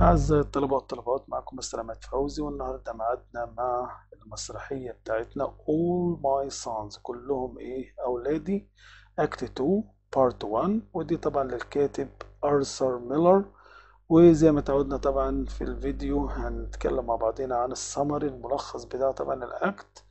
أعزائي الطلبة والطلبات معكم مستر عماد فوزي والنهاردة معادنا مع المسرحية بتاعتنا All My Sons كلهم إيه أولادي Act 2 Part 1 ودي طبعا للكاتب أرثر ميلر وزي ما تعودنا طبعا في الفيديو هنتكلم مع بعضنا عن السمري الملخص بتاع طبعا الأكت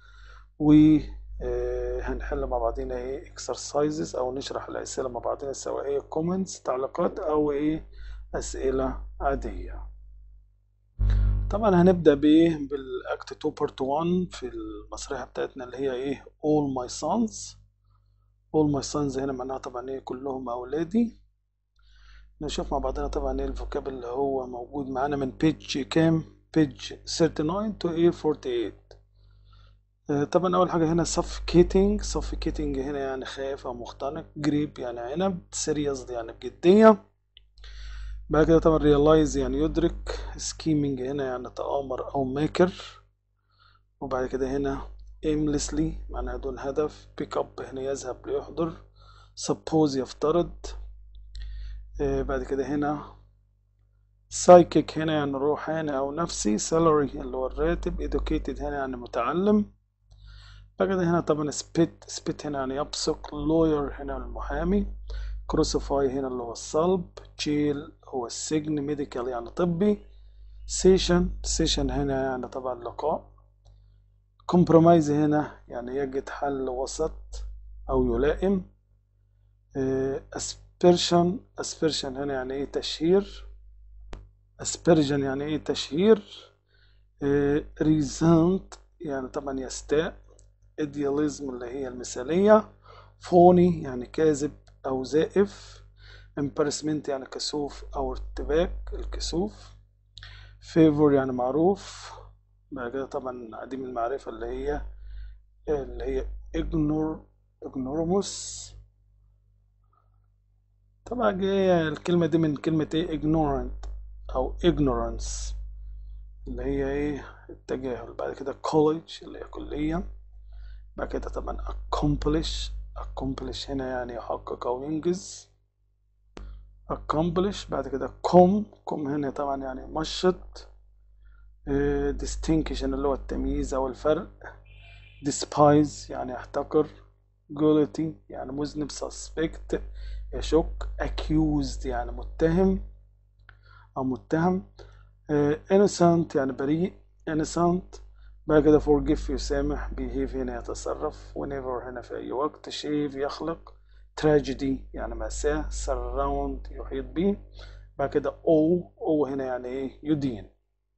وهنحل مع بعضنا إيه exercises أو نشرح الأسئلة مع بعضنا سواء إيه comments تعليقات أو إيه أسئلة عادية طبعا هنبدأ بإيه بالأكت 2 بارت 1 في المسرحية بتاعتنا اللي هي إيه All My Sons All My Sons هنا معناها طبعا إيه كلهم أولادي نشوف مع بعضنا طبعا إيه الفوكاب اللي هو موجود معانا من بيج كام بيج 39 to إيه 48 آه، طبعا أول حاجة هنا suffocating suffocating هنا يعني خايف أو مختنق جريب يعني عنب serious يعني بجدية بعد كده طبعا realize يعني يدرك scheming هنا يعني تآمر أو ماكر وبعد كده هنا aimlessly معناها دون هدف pick up هنا يذهب ليحضر suppose يفترض آه، بعد كده هنا psychic هنا يعني روحاني أو نفسي salary اللي هو الراتب educated هنا يعني متعلم بعد كده هنا طبعا spit spit هنا يعني يبصق lawyer هنا المحامي crucify هنا اللي هو الصلب jail هو السجن ميديكال يعني طبي سيشن سيشن هنا يعني طبعا لقاء كومبرومايز هنا يعني يجد حل وسط أو يلائم اسبرشن اسبرشن هنا يعني ايه تشهير اسبرجن يعني ايه تشهير ريزنت يعني طبعا يستاء ايدياليزم اللي هي المثالية فوني يعني كاذب أو زائف embarrassment يعني كسوف أو ارتباك الكسوف favor يعني معروف بعد كده طبعا عديم المعرفة اللي هي اللي هي ignore ignoramus طبعا جاية الكلمة دي من كلمة ايه ignorant أو ignorance اللي هي ايه التجاهل بعد كده college اللي هي كلية بعد كده طبعا accomplish accomplish هنا يعني يحقق أو ينجز accomplish بعد كده com com هنا طبعا يعني مشط آه، distinction اللي هو التمييز أو الفرق despise يعني يحتقر guilty يعني مذنب suspect يشك accused يعني متهم أو متهم آه، innocent يعني بريء innocent بعد كده forgive يسامح behave هنا يتصرف whenever هنا في أي وقت shave يخلق tragedy يعني مأساة surround يحيط به بعد كده O O هنا يعني إيه يدين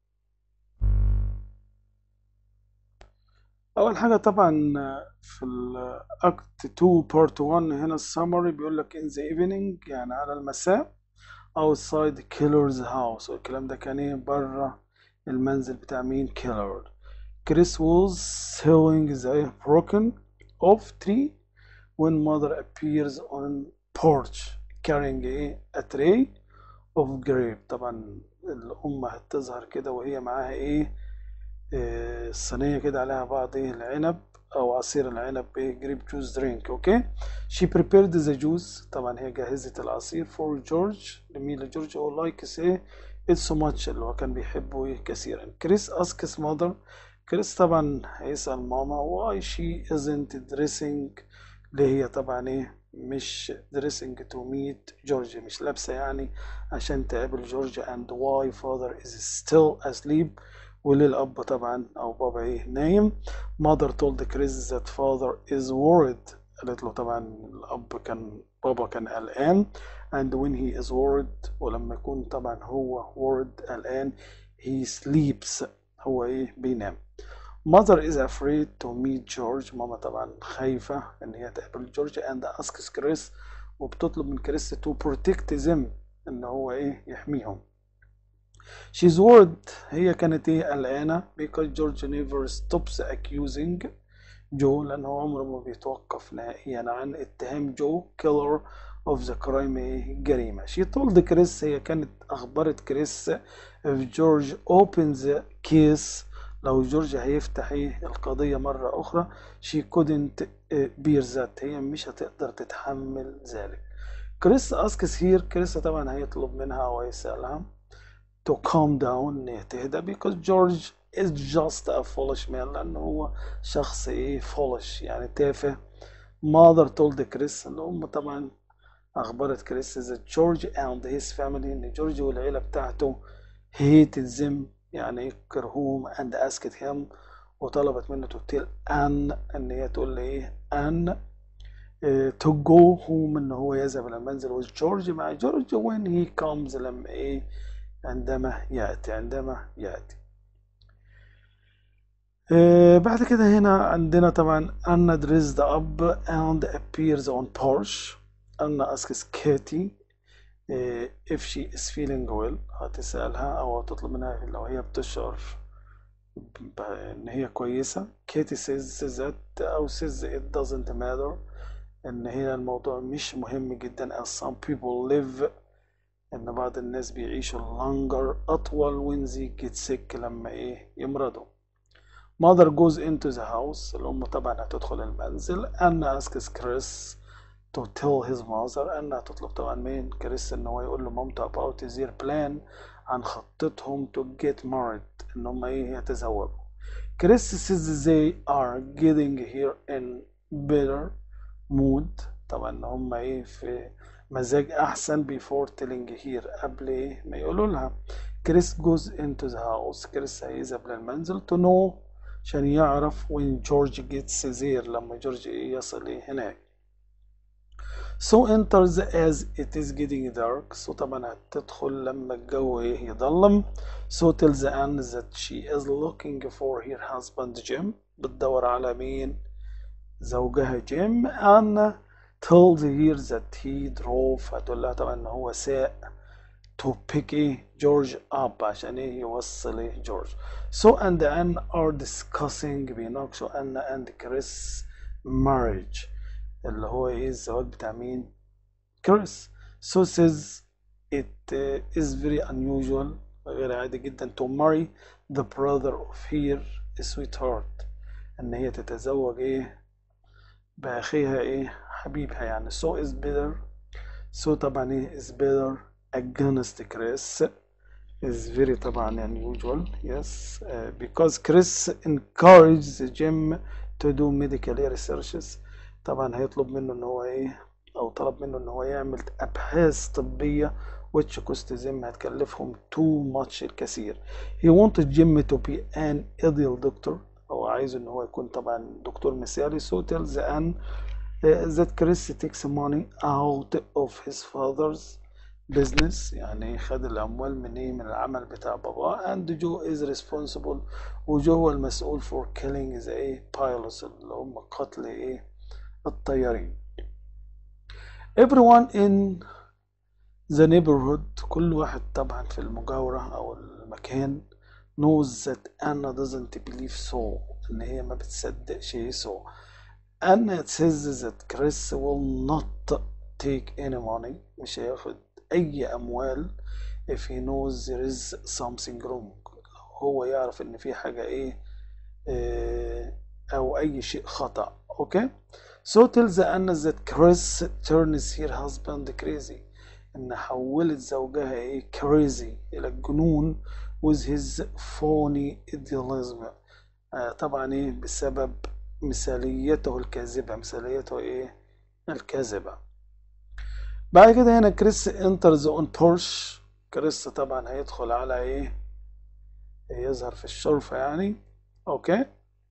أول حاجة طبعا في الأكت 2 بارت 1 هنا السمري بيقول لك in the evening يعني على المساء outside killer's house والكلام ده كان إيه بره المنزل بتاع مين killer Chris was sewing the broken off tree when mother appears on porch carrying a, a tray of grape طبعا الأم هتظهر كده وهي معاها ايه آه، الصينية كده عليها بعض ايه العنب أو عصير العنب ايه جريب جوز درينك اوكي she prepared the juice طبعا هي جهزت العصير for George لمين لجورج هو likes ايه it so much اللي هو كان بيحبه ايه كثيرا كريس asks mother كريس طبعا هيسأل ماما why she isn't dressing اللي هي طبعا ايه مش dressing to meet جورج مش لابسة يعني عشان تقابل جورج and why father is still asleep وليه الأب طبعا أو بابا ايه نايم mother told Chris that father is worried قالت له طبعا الأب كان بابا كان قلقان and when he is worried ولما يكون طبعا هو worried قلقان he sleeps هو ايه بينام mother is afraid to meet George ماما طبعا خايفة ان هي تقابل جورج and asks كريس وبتطلب من كريس to protect them ان هو ايه يحميهم she's worried هي كانت ايه قلقانة because George never stops accusing جو لأن هو عمره ما بيتوقف نهائيا عن اتهام جو killer of the crime ايه جريمة she told كريس هي كانت أخبرت كريس if George opens the case لو جورج هيفتح ايه القضية مرة أخرى she couldn't bear that هي مش هتقدر تتحمل ذلك كريس اسكس هير كريس طبعا هيطلب منها او هيسألها to calm down ان هي تهدى because George is just a foolish man لأنه هو شخص ايه foolish يعني تافه mother told Chris الأم طبعا أخبرت كريس that George and his family إن جورج والعيلة بتاعته hated them يعني يكرهوهم and asked him وطلبت منه to tell Anne إن هي تقول له إيه Anne uh, to go home إن هو يذهب إلى المنزل with George مع جورج when he comes لما إيه عندما يأتي عندما يأتي آه، بعد كده هنا عندنا طبعا Anna dressed up and appears on porch Anna asks Katie آه، if she is feeling well هتسألها أو تطلب منها لو هي بتشعر ب- إن هي كويسة Katie says that أو says it doesn't matter إن هنا الموضوع مش مهم جدا as some people live إن بعض الناس بيعيشوا longer أطول when they get sick لما إيه يمرضوا mother goes into the house الأم طبعا هتدخل المنزل Anna asks Chris to tell his mother أنها تطلب طبعا من كريس إن هو يقول لمامته about their plan عن خطتهم to get married إن هم إيه يتزوجوا كريس says they are getting here in better mood طبعا إن هم إيه في مزاج أحسن before telling here قبل إيه ما يقولوا لها كريس goes into the house كريس هيذهب للمنزل to know عشان يعرف when George gets there لما جورج إيه يصل إيه هناك So enters as it is getting dark so طبعا هتدخل لما الجو ايه يضلم So tells Anne that she is looking for her husband Jim بتدور على مين زوجها جيم Anne tells her that he drove هتقول لها طبعا ان هو ساق to pick ايه جورج up عشان ايه يوصل ايه جورج So and Anne are discussing بيناقشوا Anne and Chris marriage اللي هو ايه الزواج بتاع مين كريس so says it uh, is very unusual غير عادي جدا to marry the brother of her sweetheart ان هي تتزوج ايه باخيها ايه حبيبها يعني so is better so طبعا ايه is better against Chris is very طبعا unusual yes uh, because Chris encourages Jim to do medical researches طبعا هيطلب منه ان هو ايه او طلب منه ان هو يعمل ابحاث طبية which cost them هتكلفهم too much الكثير he wanted Jim to be an ideal doctor هو عايز ان هو يكون طبعا دكتور مثالي so tells Anne uh, that Chris takes money out of his father's business يعني خد الأموال من إيه من العمل بتاع باباه and Joe is responsible وجو هو المسؤول for killing the إيه pilots اللي هم قتل إيه الطيارين everyone in the neighborhood كل واحد طبعا في المجاورة أو المكان knows that Anna doesn't believe so إن هي ما بتصدقش إيه so Anna says that Chris will not take any money مش هياخد أي أموال if he knows there is something wrong هو يعرف إن في حاجة إيه آه، أو أي شيء خطأ أوكي So tells Anna that Chris turns her husband crazy إن حولت زوجها إيه crazy إلى الجنون with his phony idealism آه طبعا إيه بسبب مثاليته الكاذبة مثاليته إيه الكاذبة بعد كده هنا كريس enters on Porsche كريس طبعا هيدخل على إيه يظهر في الشرفة يعني أوكي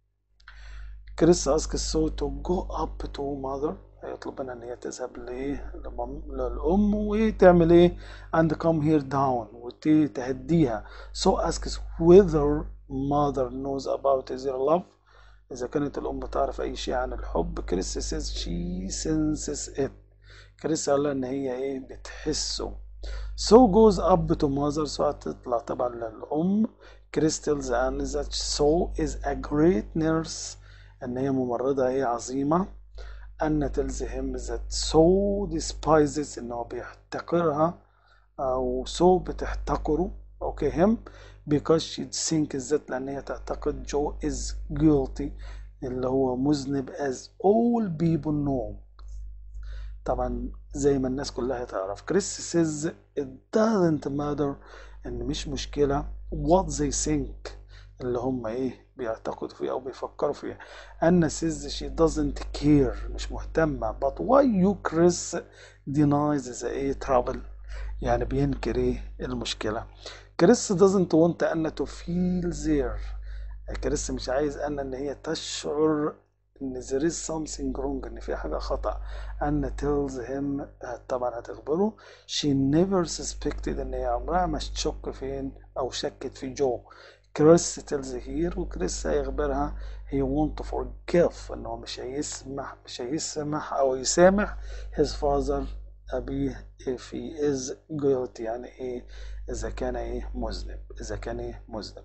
كريس asks so to go up to mother هيطلب منها ان هي تذهب لايه لمام- للام وتعمل ايه and come here down وتهديها so asks whether mother knows about their love اذا كانت الام تعرف اي شيء عن الحب كريس says she senses it كريس قال لها ان هي ايه بتحسه so goes up to mother so هتطلع طبعا للام كريس tells Anne that so is a great nurse ان هي ممرضة ايه عظيمة أن تلزهم that so despises إنه بيحتقرها أو so بتحتقره أوكي him because she thinks that لأن هي تعتقد Joe is guilty اللي هو مذنب as all people know طبعا زي ما الناس كلها تعرف كريس says it doesn't matter ان مش مشكلة what they think اللي هم ايه بيعتقدوا فيه او بيفكروا فيه أن says she doesn't care مش مهتمة but why you Chris denies the ايه trouble يعني بينكر ايه المشكلة كريس doesn't want أن to feel there كريس مش عايز أن إن هي تشعر إن there is something wrong إن في حاجة خطأ أن tells him طبعا هتخبره she never suspected إن هي عمرها ما تشك فين أو شكت في جو كريس tells here وكريس هيخبرها he want to forgive إنه مش هيسمح مش هيسمح أو يسامح his father أبيه if he is guilty يعني إيه إذا كان إيه مذنب إذا كان إيه مذنب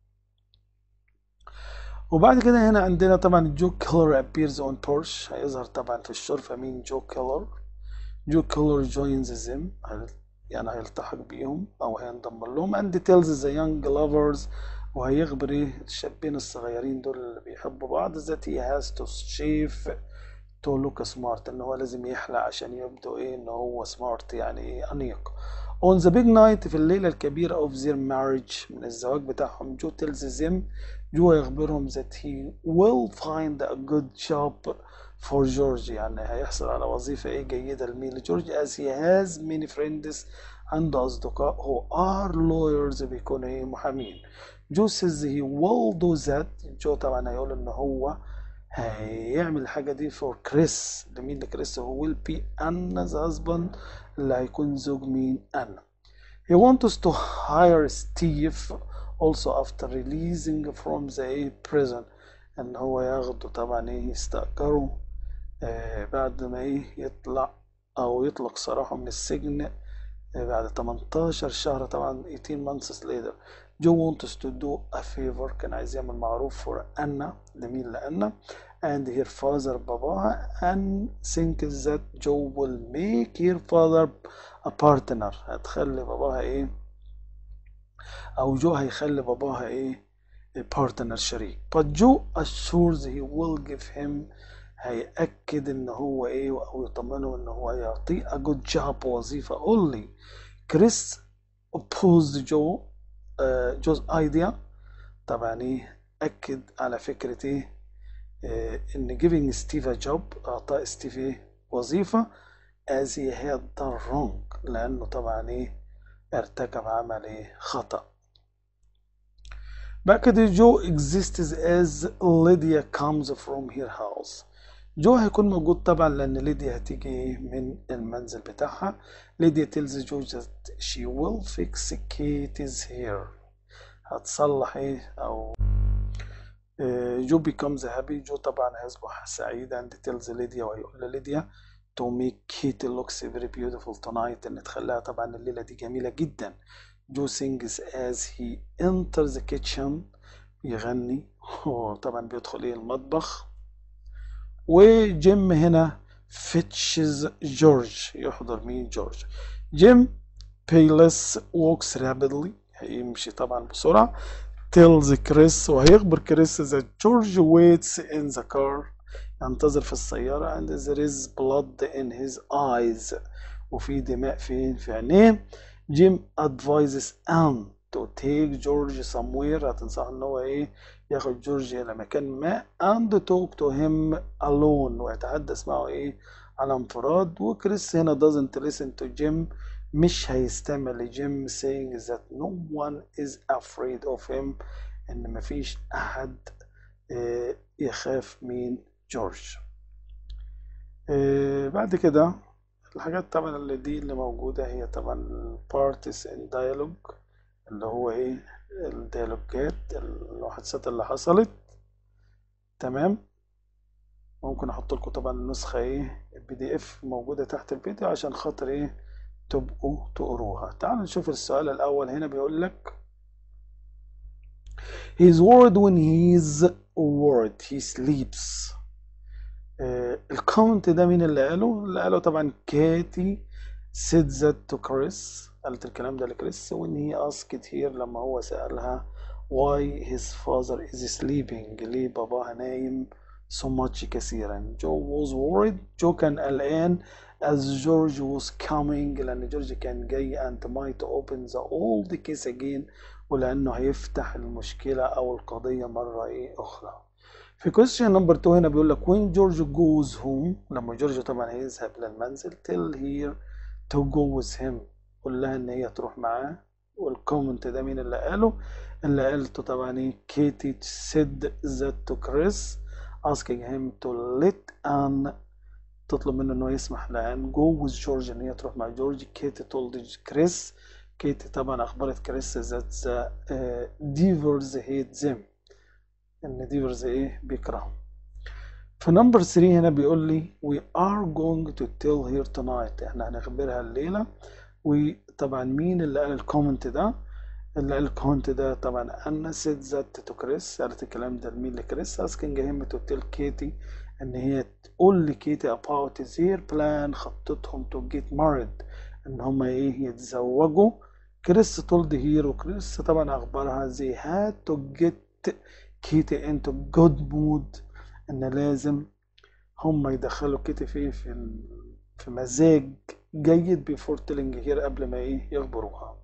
وبعد كده هنا عندنا طبعا جو كيلر appears on Porsche هيظهر طبعا في الشرفة مين جو كيلر جو كيلر joins them يعني هيلتحق بيهم أو هينضم لهم and tells the young lovers وهيخبر إيه الشابين الصغيرين دول اللي بيحبوا بعض that he has to shave to look smart إن هو لازم يحلق عشان يبدو إيه إن هو smart يعني إيه أنيق on the big night في الليلة الكبيرة of their marriage من الزواج بتاعهم جو tells them جو يخبرهم that he will find a good job for George يعني هيحصل على وظيفة ايه جيدة لمين لجورج as he has many friends عنده أصدقاء who are lawyers بيكونوا ايه محامين جو says he will do that جو طبعا هيقول ان هو هيعمل الحاجة دي for كريس لمين لكريس هو will be Anna's husband اللي هيكون زوج مين أنا he wants to hire Steve also after releasing from the prison ان هو ياخده طبعا ايه يستأجره آه بعد ما ايه يطلع او يطلق سراحه من السجن آه بعد 18 شهر طبعا 18 months later جو wants to do a favor كان عايز يعمل معروف for أنا لمين لأنا and her father باباها and thinks that Joe will make her father a partner هتخلي باباها ايه او جو هيخلي باباها ايه بارتنر شريك but Joe assures he will give him هيأكد ان هو ايه او يطمنه ان هو يعطيه a good job وظيفة only كريس opposed جو uh, جوز idea طبعا ايه أكد على فكرة ايه آه ان giving Steve a job اعطاء ستيف ايه وظيفة as he had done wrong لانه طبعا ايه ارتكب عمل ايه خطأ بعد كده جو exists as Lydia comes from her house جو هيكون موجود طبعا لأن ليديا هتيجي من المنزل بتاعها ليديا tells جو that she will fix Katie's hair هتصلح ايه أو جو becomes happy جو طبعا هيصبح سعيد and tells ليديا وهيقول لليديا to make Katie looks very beautiful tonight إن تخليها طبعا الليلة دي جميلة جدا جو sings as he enters the kitchen يغني وطبعا بيدخل ايه المطبخ وجيم هنا فتشز جورج يحضر مين جورج جيم بيلس walks rapidly هيمشي طبعا بسرعة tells كريس وهيخبر كريس that George waits in the car ينتظر في السيارة and there is blood in his eyes وفي دماء فين في عينيه جيم advises Anne to take George somewhere هتنصح ان هو ايه ياخد جورج الى مكان ما and talk to him alone ويتحدث معه ايه على انفراد وكريس هنا doesn't listen to Jim مش هيستمع لجيم saying that no one is afraid of him ان مفيش احد اه يخاف من جورج اه بعد كده الحاجات طبعا اللي دي اللي موجودة هي طبعا parties in dialogue اللي هو ايه الديالوجات المحادثات اللي حصلت تمام ممكن احط لكم طبعا النسخة ايه البي دي اف موجودة تحت الفيديو عشان خاطر ايه تبقوا تقروها تعالوا نشوف السؤال الاول هنا بيقول لك His word when he's word he sleeps آه الكومنت ده مين اللي قاله؟ اللي قاله طبعا كاتي said that to Chris قالت الكلام ده لكريس when he asked here لما هو سألها why his father is sleeping ليه باباها نايم so much كثيرا جو was worried جو كان قلقان as George was coming لأن جورج كان جاي and might open the old case again ولأنه هيفتح المشكلة أو القضية مرة إيه أخرى في question number 2 هنا بيقول لك when George goes home لما جورج طبعا هيذهب للمنزل tell her to go with him قول لها إن هي تروح معاه والكومنت ده مين اللي قاله اللي قالته طبعا ايه كيتي said that to Chris asking him to let Anne تطلب منه انه يسمح لان جو with جورج ان هي تروح مع جورج كيتي told كريس كيتي طبعا اخبرت كريس that the uh, divers hate them ان ديفرز ايه بيكرههم في نمبر 3 هنا بيقول لي we are going to tell her tonight احنا هنخبرها الليله وطبعا مين اللي قال الكومنت ده اللي قال الكومنت ده طبعا انا سيد ذات تو كريس قالت الكلام ده لمين لكريس asking him to tell كيتي ان هي تقول لكيتي about their plan خطتهم to get married ان هما ايه يتزوجوا كريس told هير وكريس طبعا اخبرها they had to get كيتي into good mood ان لازم هما يدخلوا كيتي في في في مزاج جيد before telling هير قبل ما ايه يخبروها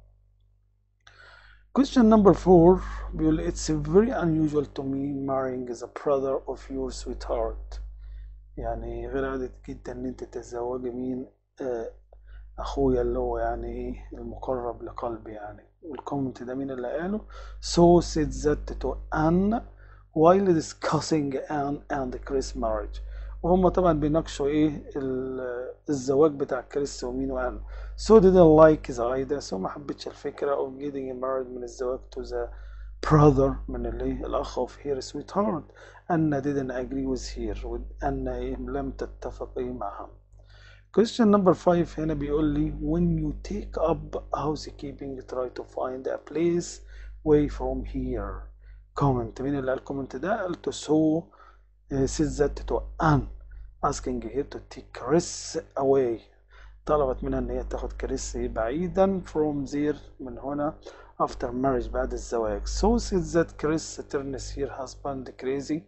Question number four بيقول It's very unusual to me marrying the brother of your sweetheart يعني غير عادي جدا ان انت تتزوجي مين آه اخويا اللي هو يعني ايه المقرب لقلبي يعني والكومنت ده مين اللي قاله so said that to Anne while discussing Anne and Chris marriage وهم طبعا بيناقشوا ايه الزواج بتاع كريس ومين وان so didn't like the idea so ما حبتش الفكرة of getting married من الزواج to the brother من اللي الأخ of her sweetheart أن didn't agree with her أن إيه لم تتفق إيه معها question number five هنا بيقول لي when you take up housekeeping try to find a place away from here comment مين اللي قال الكومنت ده قلت so said that to Anne asking her to take Chris away طلبت منها ان هي تاخد كريس بعيدا from there من هنا after marriage بعد الزواج so said that Chris turns her husband crazy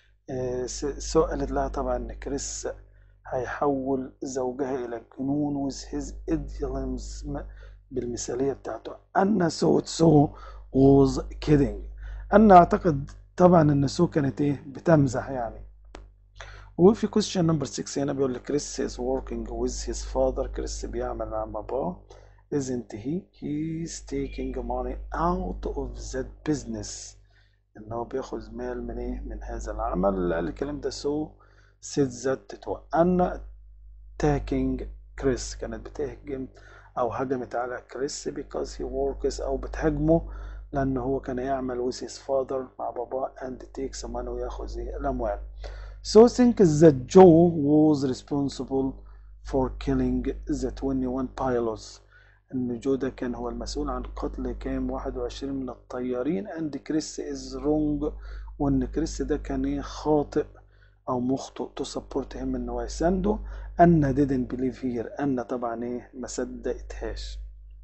so قالت لها طبعا ان كريس هيحول زوجها الى جنون with his idealism بالمثالية بتاعته أن so so was kidding أن أعتقد طبعا ان سو كانت ايه بتمزح يعني وفي question number 6 هنا بيقول لك كريس is working with his father كريس بيعمل مع باباه isn't he he's taking money out of that business ان هو بياخذ مال من ايه من هذا العمل اللي قال الكلام ده سو said that to أن attacking كريس كانت بتهجم او هجمت على كريس because he works او بتهاجمه لأن هو كان يعمل with his father مع باباه and takes money وياخذ الأموال. So think that Joe was responsible for killing the 21 pilots. إن جو ده كان هو المسؤول عن قتل كام 21 من الطيارين and كريس is wrong وإن كريس ده كان إيه خاطئ أو مخطئ to support him إن هو يسنده أن didn't believe here أن طبعا إيه ما صدقتهاش.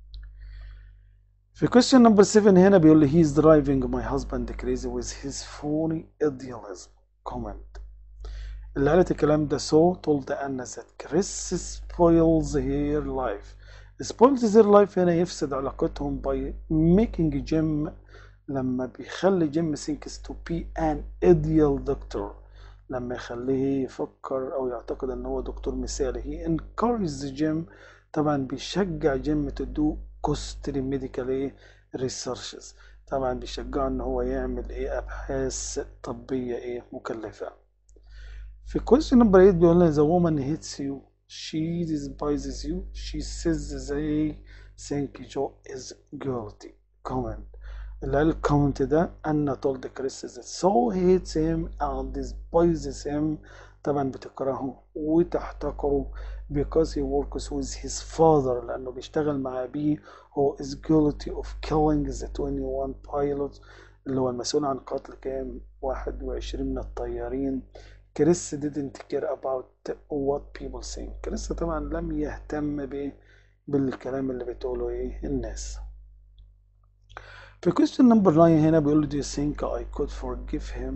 في question number 7 هنا بيقول لي he's driving my husband crazy with his phony idealism comment اللي قالت الكلام ده so told Anna that Chris spoils her life spoils their life هنا يفسد علاقتهم by making Jim لما بيخلي جيم thinks to be an ideal doctor لما يخليه يفكر أو يعتقد إن هو دكتور مثالي he encourages Jim طبعا بيشجع جيم to do costly medical ايه researches طبعا بيشجعه ان هو يعمل ايه ابحاث طبية ايه مكلفة في question number 8 بيقول لنا the woman hates you she despises you she says they think Joe is guilty comment اللي قال الكومنت ده أن told Chris that so hates him and despises him طبعا بتكرهه وتحتقره because he works with his father لأنه بيشتغل مع أبيه who is guilty of killing the 21 pilots اللي هو المسؤول عن قتل كام 21 من الطيارين كريس didn't care about what people think كريس طبعا لم يهتم ب بالكلام اللي بتقوله ايه الناس في question number 9 هنا بيقول do you think I could forgive him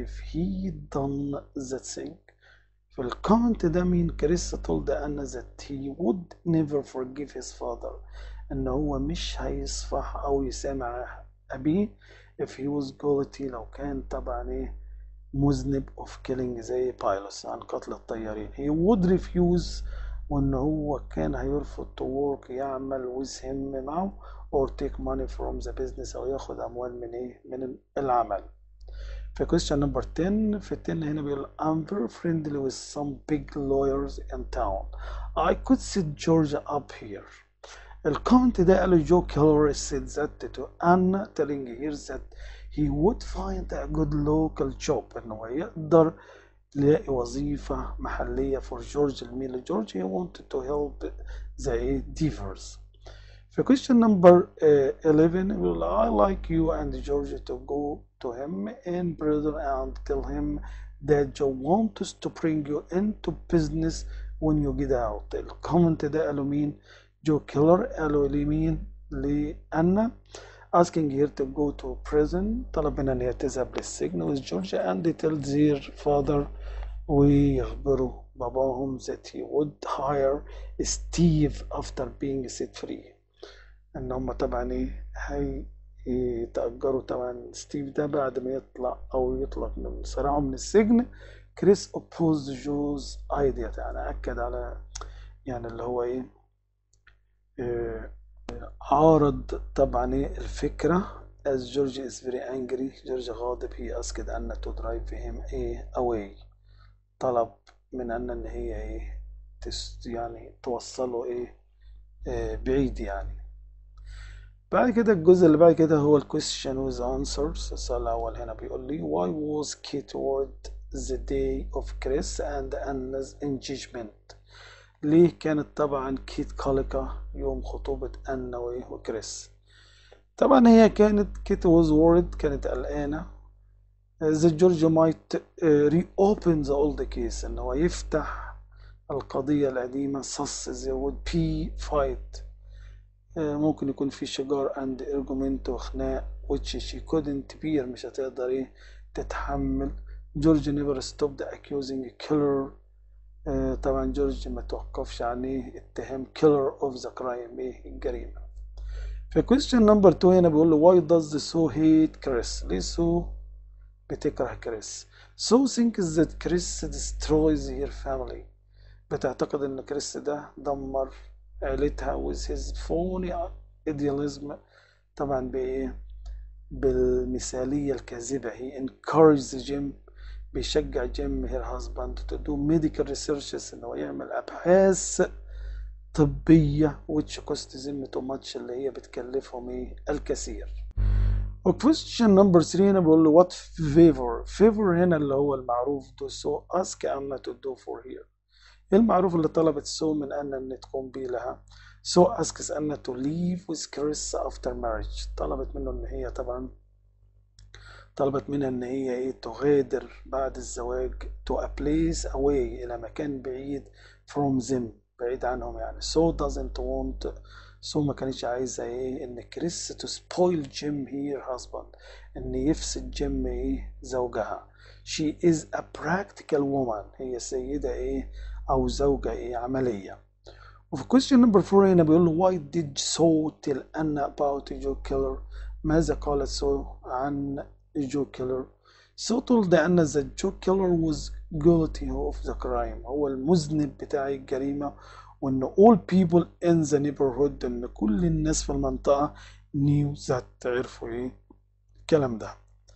if he done that thing في الكومنت ده مين كريس told أنا that he would never forgive his father إن هو مش هيصفح أو يسامح أبيه if he was guilty لو كان طبعا إيه مذنب of killing زي بايلوس عن قتل الطيارين he would refuse وإن هو كان هيرفض to work يعمل with him معه or take money from the business أو ياخد أموال من إيه من العمل في question number 10 في 10 هنا بيقول I'm very friendly with some big lawyers in town I could sit Georgia up here الكومنت ده قاله جو كيلر said that to Anna telling here that he would find a good local job ان هو يقدر يلاقي وظيفة محلية for George الميل لجورج he wanted to help the divers في question number uh, 11 will I like you and George to go to him in prison and tell him that Joe wants to bring you into business when you get out الكومنت ده قالوا مين جو كيلر قالوا لمين لأنا asking her to go to prison طلب منها ان هي تذهب للسجن with George and they tell their father ويخبروا باباهم that he would hire Steve after being set free ان هم طبعا ايه هي يتأجروا طبعا ستيف ده بعد ما يطلع او يطلق من صراعه من السجن كريس اوبوز جوز ايديا يعني اكد على يعني اللي هو ايه آه، عارض طبعا ايه الفكرة as George is very angry جورج غاضب he asked أن to drive him ايه away طلب من أن إن هي ايه تس يعني توصله ايه آه، بعيد يعني بعد كده الجزء اللي بعد كده هو ال question with answers السؤال الأول هنا بيقول لي why was Kate Ward the day of Chris and Anna's engagement ليه كانت طبعا كيت قلقة يوم خطوبة أنا وإيه وكريس طبعا هي كانت كيت was worried كانت قلقانة the George might uh, reopen the old case إن هو يفتح القضية القديمة sus there would be fight آه، ممكن يكون في شجار and argument وخناق which she couldn't bear مش هتقدر ايه تتحمل جورج never stopped accusing killer آه، طبعا جورج ما توقفش عن ايه اتهام killer of the crime ايه الجريمة في question number 2 هنا بيقول له why does Sue hate Chris ليه سو بتكره كريس سو thinks that Chris destroys her family بتعتقد ان كريس ده دمر عيلتها with his phony idealism طبعا بايه بالمثالية الكاذبة he encourages Jim بيشجع جيم her husband to do medical researches ان هو يعمل ابحاث طبية which cost them too much اللي هي بتكلفهم ايه الكثير و question number 3 هنا بيقول له what favor favor هنا اللي هو المعروف do so ask Anna to do for here ايه المعروف اللي طلبت سو من أن ان تقوم بيه لها سو asks أن to leave with Chris after marriage طلبت منه ان هي طبعا طلبت منها ان هي ايه تغادر بعد الزواج to a place away الى مكان بعيد from them بعيد عنهم يعني so doesn't want so ما كانتش عايزة ايه ان كريس to spoil Jim her husband ان يفسد جيم ايه زوجها she is a practical woman هي سيدة ايه او زوجة ايه عملية وفي question number 4 هنا بيقول له why did so tell Anna about Joe Killer ماذا قالت سو عن جو كيلر سو told أن that Joe Killer was guilty of the crime هو المذنب بتاع الجريمة وإن all people in the neighborhood إن كل الناس في المنطقة knew that عرفوا إيه الكلام ده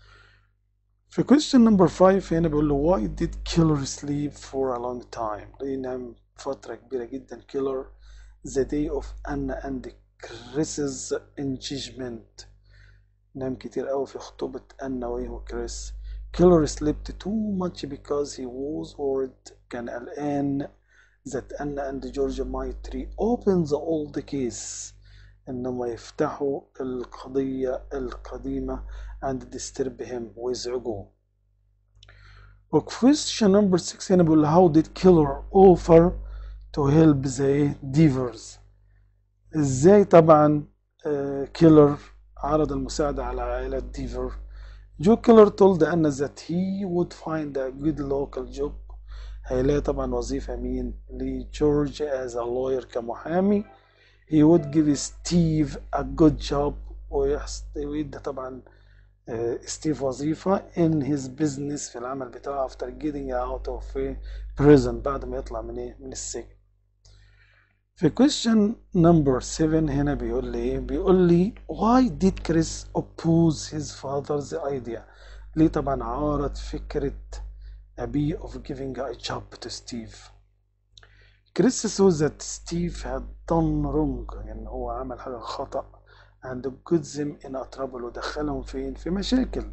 في question number 5 هنا بيقول له why did killer sleep for a long time ليه نام فترة كبيرة جدا killer the day of Anna and Chris's engagement نام كتير قوي في خطوبة أنا وإيه وكريس killer slept too much because he was worried كان قلقان that Anna and George might reopen the old case إنهم يفتحوا القضية القديمة and disturb him ويزعجوه و question number 6 هنا بيقول how did killer offer to help the divers ازاي طبعا كيلر عرض المساعدة على عائلة ديفر جو كيلر told أن that he would find a good local job هيلاقي طبعا وظيفة مين لجورج as a lawyer كمحامي he would give Steve a good job ويحس- ويدي طبعا آه، ستيف وظيفة in his business في العمل بتاعه after getting out of prison بعد ما يطلع من ايه من السجن في question number 7 هنا بيقول لي ايه بيقول لي why did Chris oppose his father's idea ليه طبعا عارض فكرة أبيه of giving a job to Steve Chris saw that Steve had done wrong يعني هو عمل حاجة خطأ and got them in a trouble ودخلهم فين في مشاكل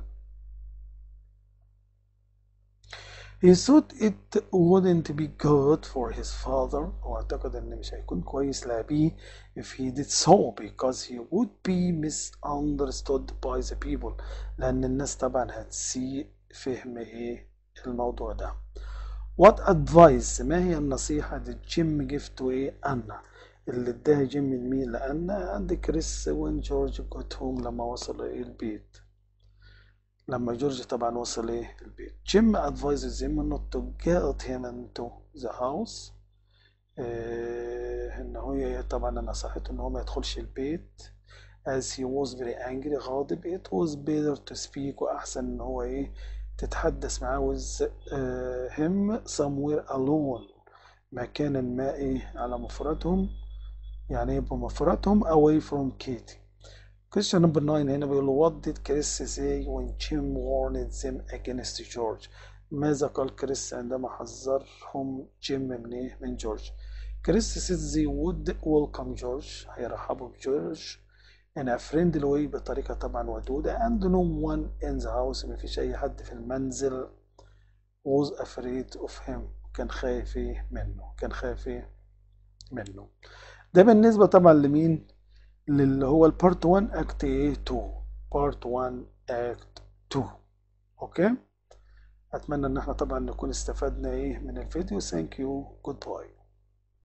He thought it wouldn't be good for his father واعتقد ان مش هيكون كويس لأبيه if he did so because he would be misunderstood by the people لأن الناس طبعا هتسيء فهم ايه الموضوع ده What advice ما هي النصيحة did Jim give to ايه أنا اللي اداها جيم لمين لأن عند كريس وين جورج got home لما وصل ايه البيت لما جورج طبعا وصل ايه البيت جيم advises him not to get him into the house إيه ان هو طبعا انا نصحته ان هو ما يدخلش البيت as he was very angry غاضب it was better to speak واحسن ان هو ايه تتحدث معاه with uh, him somewhere alone مكانا ما ايه على مفردهم يعني يبقوا مفردهم away from Katie question number 9 هنا بيقول what did Chris say when Jim warned them against George ماذا قال كريس عندما حذرهم جيم من ايه من جورج كريس said they would welcome George هيرحبوا بجورج in a friendly way بطريقة طبعا ودودة and no one in the house ما فيش أي حد في المنزل was afraid of him كان خايف إيه منه كان خايف إيه منه ده بالنسبة طبعا لمين للي هو البارت 1 اكت ايه 2 بارت 1 اكت 2 اوكي اتمنى ان احنا طبعا نكون استفدنا ايه من الفيديو ثانك يو جود باي